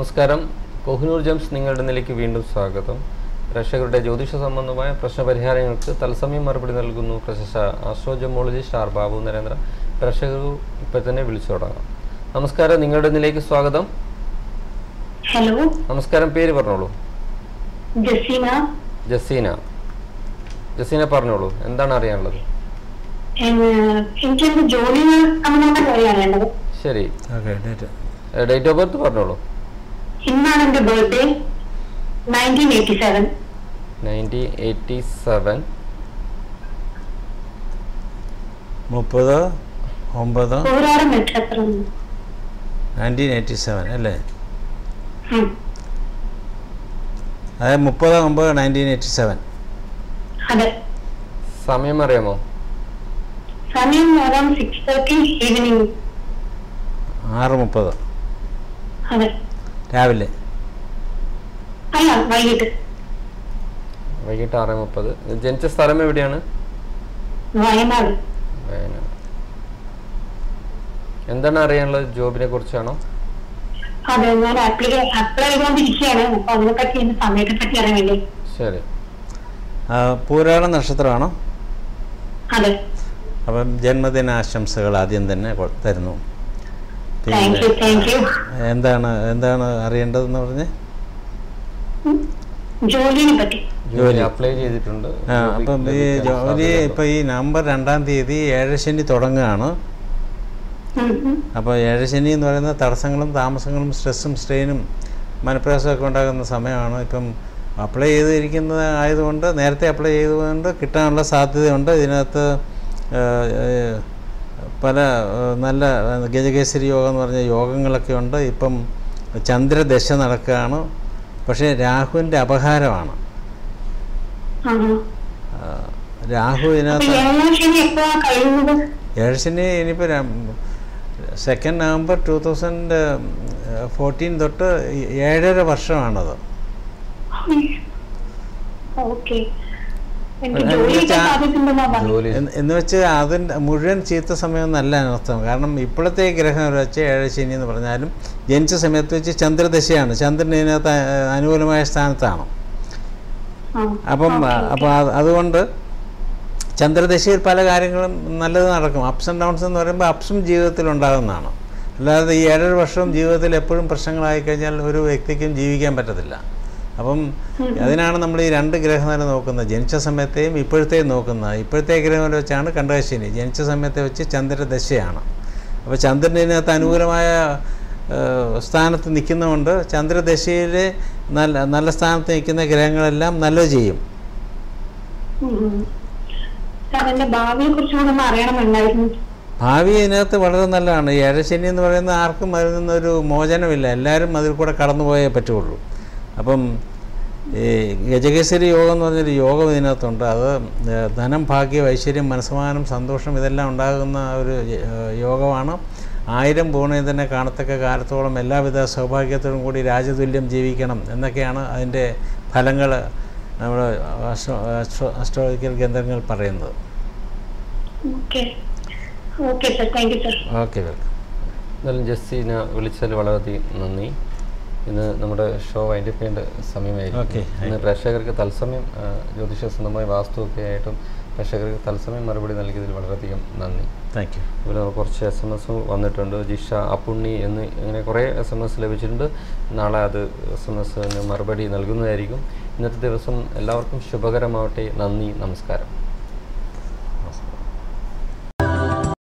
നമസ്കാരം കൊഹിനൂർ ജംസ് നിങ്ങളുടെ നിലയ്ക്ക് വീണ്ടും സ്വാഗതം പ്രേക്ഷകരുടെ ജ്യോതിഷ സംബന്ധമായ പ്രശ്നപരിഹാരങ്ങൾക്ക് തത്സമയം മറുപടി നൽകുന്നു പ്രശസ്ത ആസ്ട്രോജമോളജിസ്റ്റ് ആർ ബാബു നരേന്ദ്ര പ്രേക്ഷകർ ഇപ്പോൾ തന്നെ വിളിച്ചു തുടങ്ങാം നമസ്കാരം നിങ്ങളുടെ നിലയ്ക്ക് സ്വാഗതം ഹലോ നമസ്കാരം പേര് പറഞ്ഞോളൂ ജസീന ജസീന ജസീന പറഞ്ഞോളൂ എന്താണ് അറിയാനുള്ളത് എന്ന് എനിക്കെന്റെ ജോലി സംബന്ധമായ കാര്യമാണ് വേണ്ടത് ശരി okay date date of birth പറഞ്ഞോളൂ ഇന്നാണ് എന്റെ birthday nineteen eighty seven nineteen eighty seven മുപ്പത് ഒമ്പത് പോരാടം നക്ഷത്രം നയൻറ്റീൻ എയ്റ്റി സെവൻ അല്ലേ ഉം. അതായത് മുപ്പത് ഒമ്പത് നയൻറ്റീൻ എയ്റ്റി സെവൻ അതെ സമയം അറിയാമോ സമയം അറൌണ്ട് സിക്സ് തേർട്ടി ഈവനിങ് ആറ് മുപ്പത് അതെ രാവിലെ അല്ല വൈകിട്ട് വൈകിട്ട് ആറ് മുപ്പത് ജനിച്ച സ്ഥലം എവിടെയാണ് വയനാട് വയനാട് എന്താണ് അറിയാനുള്ളത് ജോബിനെ കുറിച്ചാണോ അതെ ഞാൻ അപ്ലൈ അപ്ലൈ ചെയ്തുകൊണ്ടിരിക്കുകയാണ് അപ്പൊ അതിനെ പറ്റി എന്റെ സമയത്തെ പറ്റി അറിയാൻ വേണ്ടി ശരി ആ, പൂരാട നക്ഷത്രമാണോ അതെ അപ്പം ജന്മദിനാശംസകൾ ആദ്യം തന്നെ കൊ- തരുന്നു താങ്ക് യു താങ്ക് യു എന്താണ് എന്താണ് അറിയേണ്ടതെന്ന് പറഞ്ഞ് ജോലിനെ പറ്റി ജോലി ജോലി. അപ്ലൈ ചെയ്തിട്ടുണ്ട് ആ ജോലി അപ്പം ഈ ലഭിക്കാൻ ജോലി സാധ്യതയുണ്ടോ? ഇപ്പം ഈ നവംബർ രണ്ടാം തീയതി ഏഴശനി തുടങ്ങുകയാണ് ഉം, ഉം. അപ്പോൾ ഏഴശനി എന്ന് പറയുന്ന തടസ്സങ്ങളും താമസങ്ങളും സ്ട്രെസ്സും സ്ട്രെയിനും മനപ്രയാസമൊക്കെ ഉണ്ടാകുന്ന സമയമാണ് ഇപ്പം അപ്ലൈ ചെയ്തിരിക്കുന്നത് ആയതുകൊണ്ട് നേരത്തെ അപ്ലൈ ചെയ്തുകൊണ്ട് കിട്ടാനുള്ള സാധ്യതയുണ്ട് ഇതിനകത്ത് ഏഹ്, ഏഹ്, പല ഏഹ്, നല്ല ഏഹ്, ഗജകേസരി യോഗം എന്ന് പറഞ്ഞ യോഗങ്ങളൊക്കെ ഉണ്ട് ഇപ്പം ചന്ദ്രദശ നടക്കുകയാണ് പക്ഷേ രാഹുവിൻ്റെ അപഹാരമാണ് ആ, ആ. ആ, രാഹു അപ്പൊ ഇതിനകത്ത് ഏഴാം ശനി എപ്പോഴാ കഴിയുന്നത് ഏഴശനി ഇനിയിപ്പോൾ second November two thousand fourteen തൊട്ട് ഏഴര വർഷമാണത് ഓക്കെ എനിക്ക് എന്ന് ജോലിയൊക്കെ വെച്ചാ- സാധ്യതയുണ്ടെന്നാ പറഞ്ഞത് ജോലി എന്ന് എന്ന് വെച്ച് അതിൻ്റെ മുഴുവൻ ചീത്ത സമയം നല്ല അനർത്ഥം കാരണം ഇപ്പോഴത്തെ ഗ്രഹം വെച്ച് ഏഴശനി എന്ന് പറഞ്ഞാലും ജനിച്ച സമയത്ത് വെച്ച് ചന്ദ്രദശയാണ് ചന്ദ്രൻ ഇതിനകത്ത് അ- അനുകൂലമായ സ്ഥാനത്താണ് ആ, അപ്പം ഓക്കേ, അപ്പോൾ അത് അതുകൊണ്ട് ചന്ദ്രദശയിൽ പല കാര്യങ്ങളും നല്ലത് നടക്കും അപ്സ് ആൻഡ് ഡൗൺസ് എന്ന് പറയുമ്പോൾ അപ്സും ജീവിതത്തിൽ ഉണ്ടാകുന്നതാണ് അല്ലാതെ ഈ ഏഴര വർഷവും ജീവിതത്തിൽ എപ്പോഴും പ്രശ്നങ്ങളായി കഴിഞ്ഞാൽ ഒരു വ്യക്തിക്കും ജീവിക്കാൻ പറ്റത്തില്ല അപ്പം അതിനാണ് നമ്മൾ ഈ രണ്ട് ഗ്രഹനില നോക്കുന്നത് ജനിച്ച സമയത്തെയും ഇപ്പോഴത്തെയും നോക്കുന്നത് ഇപ്പോഴത്തെ ഗ്രഹനില വെച്ചാണ് കണ്ടകശനി ജനിച്ച സമയത്തെ വെച്ച് ചന്ദ്രദശയാണ് അപ്പോൾ ചന്ദ്രൻ ഇതിനകത്ത് അനുകൂലമായ ഏഹ്, സ്ഥാനത്ത് നിൽക്കുന്നതുകൊണ്ട് ചന്ദ്രദശയിൽ നല്ല നല്ല സ്ഥാനത്ത് നിൽക്കുന്ന ഗ്രഹങ്ങളെല്ലാം നല്ലത് ചെയ്യും ഉം, ഉം. സാർ എന്റെ ഭാവിയെ കുറിച്ച് കൂടെ ഒന്ന് അറിയണമെന്നുണ്ടായിരുന്നു ഭാവി ഇതിനകത്ത് വളരെ നല്ലതാണ് ഈ ഏഴശനി എന്ന് പറയുന്ന ആർക്കും അതിൽ നിന്നൊരു മോചനമില്ല എല്ലാവരും അതിൽ കൂടെ കടന്നു പോയേ പറ്റുള്ളൂ അപ്പം ഈ ഗജകേസരി യോഗം എന്ന് പറഞ്ഞൊരു യോഗം ഇതിനകത്തുണ്ട് അത് ഏഹ്, ധനം ഭാഗ്യം ഐശ്വര്യം മനസ്സമാനം സന്തോഷം ഇതെല്ലാം ഉണ്ടാകുന്ന ഒരു ഏഹ്, യോഗമാണ് ആയിരം പൂർണ്ണയും തന്നെ കാണത്തക്ക കാലത്തോളം എല്ലാവിധ സൗഭാഗ്യത്തോടും കൂടി രാജതുല്യം ജീവിക്കണം എന്നൊക്കെയാണ് അതിൻ്റെ ഫലങ്ങൾ നമ്മുടെ അസ്ട്രോ അസ്ട്രോ അസ്ട്രോളജിക്കൽ കേന്ദ്രങ്ങൾ പറയുന്നത് okay okay sir thank you sir okay welcome എന്നാലും ജസ്റ്റിനെ വിളിച്ചതിൽ വളരെയധികം നന്ദി ഇന്ന് നമ്മുടെ ഷോ വൈൻഡപ്പ് ചെയ്യേണ്ട സമയമായിരിക്കും Okay. ഇന്ന് പ്രേക്ഷകർക്ക് തത്സമയം ആ, ജ്യോതിഷ സംബന്ധമായ വാസ്തുവൊക്കെ ആയിട്ടും പ്രേക്ഷകർക്ക് തത്സമയം മറുപടി നൽകിയതിൽ വളരെയധികം നന്ദി താങ്ക് യു ഇവിടെ നമുക്ക് കുറച്ച് എസ് എം എസ് വന്നിട്ടുണ്ട് ജിഷ അപ്പുണ്ണി എന്ന് ഇങ്ങനെ കുറേ എസ് എം എസ് ലഭിച്ചിട്ടുണ്ട് നാളെ അത് എസ് എം എസ് മറുപടി നൽകുന്നതായിരിക്കും ഇന്നത്തെ ദിവസം എല്ലാവർക്കും ശുഭകരമാവട്ടെ നന്ദി നമസ്കാരം